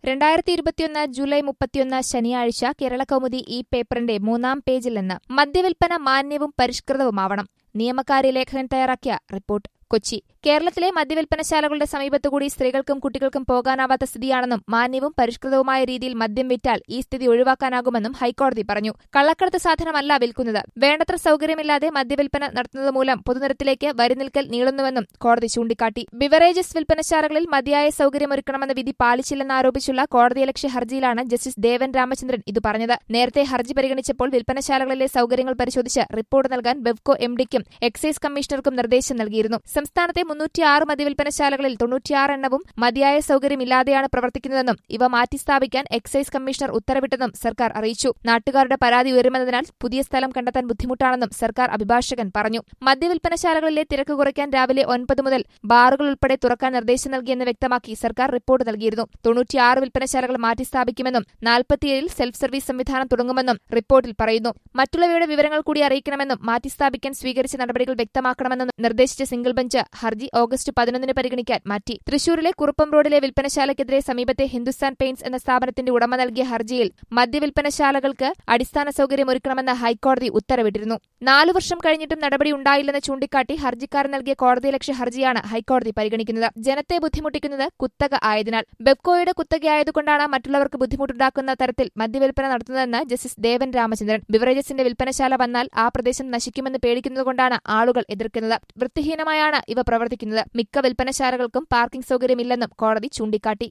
രണ്ടായിരത്തി ഇരുപത്തിയൊന്ന് ജൂലൈ മുപ്പത്തിയൊന്ന് ശനിയാഴ്ച കേരളകൗമുദി ഈ പേപ്പറിന്റെ മൂന്നാം പേജിൽ നിന്ന് മദ്യവിൽപ്പന മാന്യവും പരിഷ്കൃതവുമാവണം നിയമകാര്യ ലേഖകൻ തയ്യാറാക്കിയ റിപ്പോർട്ട് കൊച്ചി കേരളത്തിലെ മദ്യവിൽപ്പനശാലകളുടെ സമീപത്തുകൂടി സ്ത്രീകൾക്കും കുട്ടികൾക്കും പോകാനാവാത്ത സ്ഥിതിയാണെന്നും മാന്യവും പരിഷ്കൃതവുമായ രീതിയിൽ മദ്യം വിറ്റാൽ ഈ സ്ഥിതി ഒഴിവാക്കാനാകുമെന്നും ഹൈക്കോടതി പറഞ്ഞു കള്ളക്കടത്ത് സാധനമല്ല വിൽക്കുന്നത് വേണ്ടത്ര സൌകര്യമില്ലാതെ മദ്യവിൽപ്പന നടത്തുന്നത് മൂലം പൊതുനിരത്തിലേക്ക് വരിനിൽക്കൽ നീളുന്നുവെന്നും കോടതി ചൂണ്ടിക്കാട്ടി ബിവറേജസ് വിൽപ്പനശാലകളിൽ മതിയായ സൌകര്യമൊരുക്കണമെന്ന വിധി പാലിച്ചില്ലെന്നാരോപിച്ചുള്ള കോടതിയലക്ഷ്യ ഹർജിയിലാണ് ജസ്റ്റിസ് ദേവൻ രാമചന്ദ്രൻ ഇത് പറഞ്ഞത് നേരത്തെ ഹർജി പരിഗണിച്ചപ്പോൾ വിൽപ്പനശാലകളിലെ സൌകര്യങ്ങൾ പരിശോധിച്ച് റിപ്പോർട്ട് നൽകാൻ ബെവ്കോ എംഡിക്കും എക്സൈസ് കമ്മീഷണർക്കും നിർദ്ദേശം നൽകിയിരുന്നു സംസ്ഥാനത്തെ മുന്നൂറ്റിയാറ് മദ്യവിൽപ്പനശാലകളിൽ തൊണ്ണൂറ്റിയാറ് എണ്ണവും മതിയായ സൌകര്യമില്ലാതെയാണ് പ്രവർത്തിക്കുന്നതെന്നും ഇവ മാറ്റിസ്ഥാപിക്കാൻ എക്സൈസ് കമ്മീഷണർ ഉത്തരവിട്ടെന്നും സർക്കാർ അറിയിച്ചു നാട്ടുകാരുടെ പരാതി ഉയരുമെന്നതിനാൽ പുതിയ സ്ഥലം കണ്ടെത്താൻ ബുദ്ധിമുട്ടാണെന്നും സർക്കാർ അഭിഭാഷകൻ പറഞ്ഞു മദ്യവിൽപ്പനശാലകളിലെ തിരക്ക് കുറയ്ക്കാൻ രാവിലെ ഒൻപത് മുതൽ ബാറുകൾ ഉൾപ്പെടെ തുറക്കാൻ നിർദ്ദേശം നൽകിയെന്ന് വ്യക്തമാക്കി സർക്കാർ റിപ്പോർട്ട് നൽകിയിരുന്നു തൊണ്ണൂറ്റിയാറ് വിൽപ്പനശാലകൾ മാറ്റിസ്ഥാപിക്കുമെന്നും നാൽപ്പത്തിയേഴിൽ സെൽഫ് സർവീസ് സംവിധാനം തുടങ്ങുമെന്നും റിപ്പോർട്ടിൽ പറയുന്നു മറ്റുള്ളവയുടെ വിവരങ്ങൾ കൂടി അറിയിക്കണമെന്നും മാറ്റിസ്ഥാപിക്കാൻ സ്വീകരിച്ച നടപടികൾ വ്യക്തമാക്കണമെന്നും നിർദ്ദേശിച്ച സിംഗിൾ ബെഞ്ച് ഹർജി ഓഗസ്റ്റ് പതിനൊന്നിന് പരിഗണിക്കാൻ മാറ്റി തൃശൂരിലെ കുറുപ്പം റോഡിലെ വിൽപ്പനശാലയ്ക്കെതിരെ സമീപത്തെ ഹിന്ദുസ്ഥാൻ പെയിന്റ്സ് എന്ന സ്ഥാപനത്തിന്റെ ഉടമ നൽകിയ ഹർജിയിൽ മദ്യവിൽപ്പനശാലകൾക്ക് അടിസ്ഥാന സൌകര്യം ഒരുക്കണമെന്ന് ഹൈക്കോടതി ഉത്തരവിട്ടിരുന്നു നാലു വർഷം കഴിഞ്ഞിട്ടും നടപടി ഉണ്ടായില്ലെന്ന് ചൂണ്ടിക്കാട്ടി ഹർജിക്കാരൻ നൽകിയ കോടതിയലക്ഷ്യ ഹർജിയാണ് ഹൈക്കോടതി പരിഗണിക്കുന്നത് ജനത്തെ ബുദ്ധിമുട്ടിക്കുന്നത് കുത്തക ആയതിനാൽ ബെബ്കോയുടെ കുത്തകയായതുകൊണ്ടാണ് മറ്റുള്ളവർക്ക് ബുദ്ധിമുട്ടുണ്ടാക്കുന്ന തരത്തിൽ മദ്യവിൽപ്പന നടത്തുന്നതെന്ന് ജസ്റ്റിസ് ദേവൻ രാമചന്ദ്രൻ ബിവറേജസിന്റെ വിൽപ്പനശാല വന്നാൽ ആ പ്രദേശം നശിക്കുമെന്ന് പേടിക്കുന്നതുകൊണ്ടാണ് ആളുകൾ എതിർക്കുന്നത് വൃത്തിഹീനമായാണ് ഇവ പ്രവർത്തിക്കുന്നത് മിക്ക വിൽപ്പനശാലകൾക്കും പാർക്കിംഗ് സൌകര്യമില്ലെന്നും കോടതി ചൂണ്ടിക്കാട്ടി